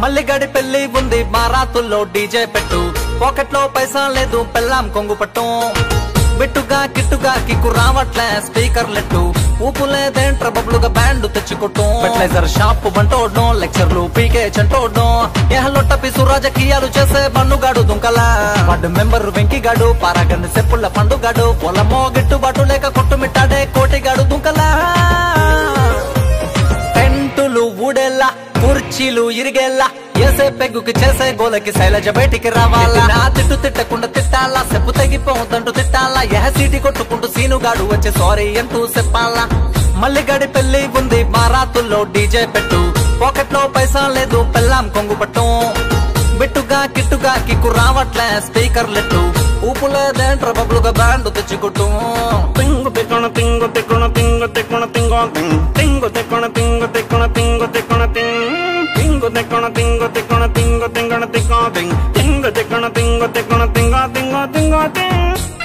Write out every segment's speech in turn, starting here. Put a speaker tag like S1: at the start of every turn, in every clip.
S1: మల్లిగడి పెళ్లి ఉంది బారాతుల్లో డీజే పెట్టు పాకెట్ లో పైసా లేదు పెళ్ళాం కొంగు పట్టు బిట్టుగా కిట్టుగా కిక్కు రావట్లే స్పీకర్ లెట్టు ఊపు లేదేంట్ర బబ్లుగా బ్యాండ్ తెచ్చుకొట్టు ఫెర్టిలైజర్ షాప్ బంటోడ్ను లెక్చర్లు పీకే చంటోడ్ను ఎహలొట్ట పిసు రాజకీయాలు చేసే బన్నుగాడు దుంకలా వార్డు మెంబర్ వెంకిగాడు పారాగన్ సెప్పుల పండుగాడు పొలమో గిట్టుబాటు లేక కొట్టుమిట్టాడే కోటిగాడు దుంకలా టెంటులు ఊడేలా కుర్చీలు ఇరిగేలా ఏసే పెగ్గుకి చేసే గోలకి శైలజ బయటికి రావాలా నా తిట్టు తిట్టకుండా తిట్టాలా చెప్పు తెగిపోతుంటూ తిట్టాలా ఎహ సీటి కొట్టుకుంటూ సీనుగాడు వచ్చే సారీ అంటూ చెప్పాలా మల్లిగడి పెళ్లి ఉంది బారాతుల్లో డీజే పెట్టు పాకెట్ లో పైసా లేదు పెళ్ళాం కొంగు పట్టు బిట్టుగా కిట్టుగా కిక్కు రావట్లే స్పీకర్ లెట్టు ఊపులేదేంట్ర బబ్లుగా బ్యాండ్ తెచ్చుకుంటూ
S2: Tingo te cono tingo te cono tingo te cono tingo ting tingo te cono tingo te cono tingo te cono ting tingo te cono tingo te cono tingo tingo te cono ting tingo te cono tingo te cono tingo tingo tingo ting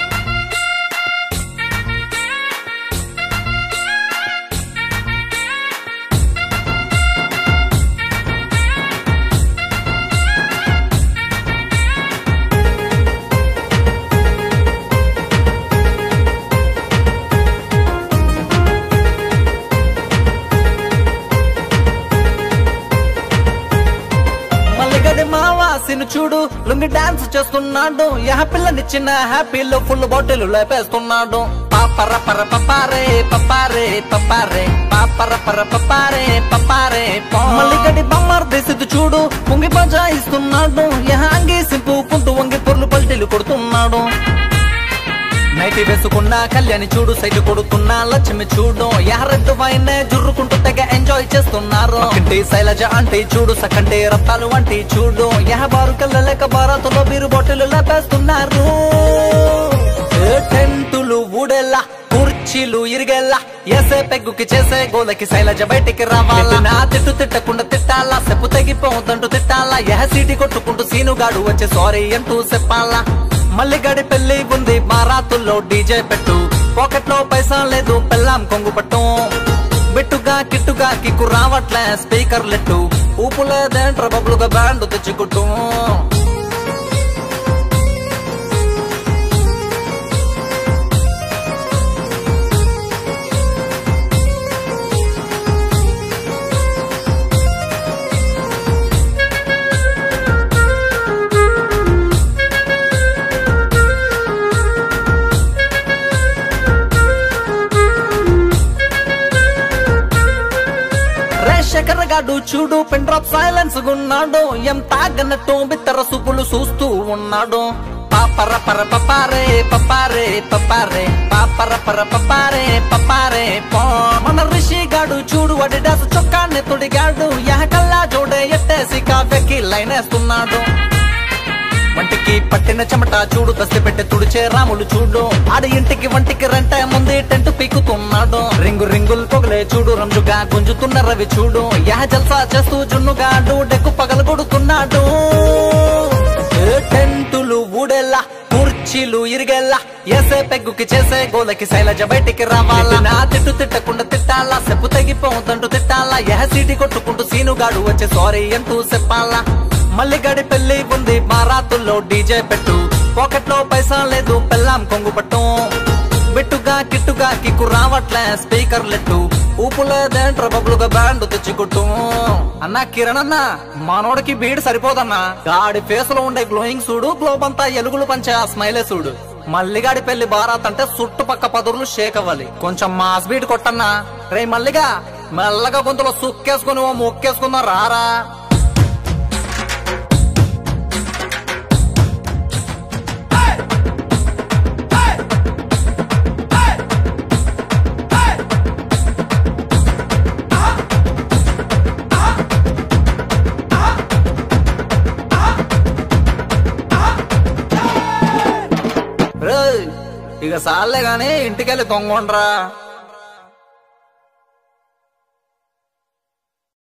S1: మల్లిగడి మావాసిని చూడు lungi dance చేస్తున్నాడు యహ పిల్లనిచ్చిన హ్యాపీలో full bottle లేపేస్తున్నాడు పాపర పర పపారే పపారే పపారే పాపర పర పపారే పపారే పా. మల్లిగడి బొమ్మర్ దేశిది చూడు పొంగి బజాయిస్తున్నాడు యహ అంగి సింపు పుంతు వంగి పొర్లు పల్టీలు కొడుతున్నాడు నైటి వేసుకున్న కళ్యాణి చూడు సైజు కొడుతున్నా లక్ష్మి చూడు ఎర్రెడ్డు వైనే జుర్రుకుంటూ తెగ ఎంజాయ్ చేస్తున్నారు ఇంటి శైలజ అంటే చూడు సకంటే రత్తాలు వంటి చూడు ఎహ బారు కళ్ళలేక భారత్లో బీరు బాటిల్ లేపేస్తున్నారు ఏ టెంటులు ఊడేలా కుర్చీలు ఇరిగేలా ఏసే పెగ్గుకి చేసే గోలకి శైలజ బయటికి రావాలా నా తిట్టు తిట్టకుండా తిట్టాలా చెప్పు తెగిపోతుంటూ తిట్టాలా ఎహ సీటి కొట్టుకుంటూ సీనుగాడు వచ్చే సారీ అంటూ చెప్పాలా మల్లిగడి పెళ్లి ఉంది బారాతుల్లో డీజే పెట్టు పాకెట్ లో పైసా లేదు పెళ్ళాం కొంగు పట్టు బిట్టుగా కిట్టుగా కిక్కు రావట్లే స్పీకర్ లెట్టు ఊపులేదేంట్ర బబ్లుగా బ్యాండ్ తెచ్చుకుంటూ రేషకర్ గాడు చూడు పెన్ డ్రాప్ సైలెన్స్ గున్నాడు ఎం తాగనట్టు బిత్తర సూపులు చూస్తూ ఉన్నాడు పాపర పర పపారే పపారే పపారే పాపర పర పపారే పపారే పా మన రిషి గాడు చూడు అడిడాస్ చొక్కాన్ని తొడిగాడు యహ కల్లా జోడే ఎట్టేసి కావ్యకి లైన్ వేస్తున్నాడు వంటికి పట్టిన చెమట చూడు దస్తి పెట్టి తుడిచే రాములు చూడు ఆడ ఇంటికి వంటికి రెంట ముందే టెంట్ పీకుతున్నాడు రింగు రింగులు పొగలే చూడు రంజుగా గుంజుతున్న రవి చూడు యహ జల్సా చేస్తూ జున్నుగాడు డెక్కు పగలు కొడుతున్నాడు ఏ టెంటులు ఊడేలా కుర్చీలు ఇరిగేలా ఏసే పెగ్గుకి చేసే గోలకి శైలజ బయటికి రావాలా నా తిట్టు తిట్టకుండా తిట్టాలా చెప్పు తెగిపోతుంటూ తిట్టాలా ఎహ సీటి కొట్టుకుంటూ సీనుగాడు వచ్చే సారీ అంటూ చెప్పాలా మల్లిగడి పెళ్లి ఉంది బారాతుల్లో డీజే పెట్టు పాకెట్ లో పైసా లేదు పెళ్ళాం కొంగు పట్టు బిట్టుగా కిట్టుగా కిక్కు రావట్లే స్పీకర్ లెట్టు ఊపులేదేంట్ర బబ్లుగా బ్యాండ్ తెచ్చుకుంటూ అన్నా కిరణ్ అన్న మనోడికి బీడ్ సరిపోదన్నా గాడి ఫేస్ లో ఉండే గ్లోయింగ్ చూడు గ్లోబ్ అంతా ఎలుగులు పంచే ఆ స్మైలే చూడు మల్లిగాడి పెళ్లి బారాత్ అంటే చుట్టుపక్క పదుర్లు షేక్ అవ్వాలి కొంచెం మాస్ బీట్ కొట్టన్నా రే మల్లిగా మెల్లగా గొంతులో సుక్కేసుకుని ఓ మొక్కేసుకుందాం రారా రేయ్, ఇక సాలే గాని ఇంటికెళ్ళి తొంగొండ్రా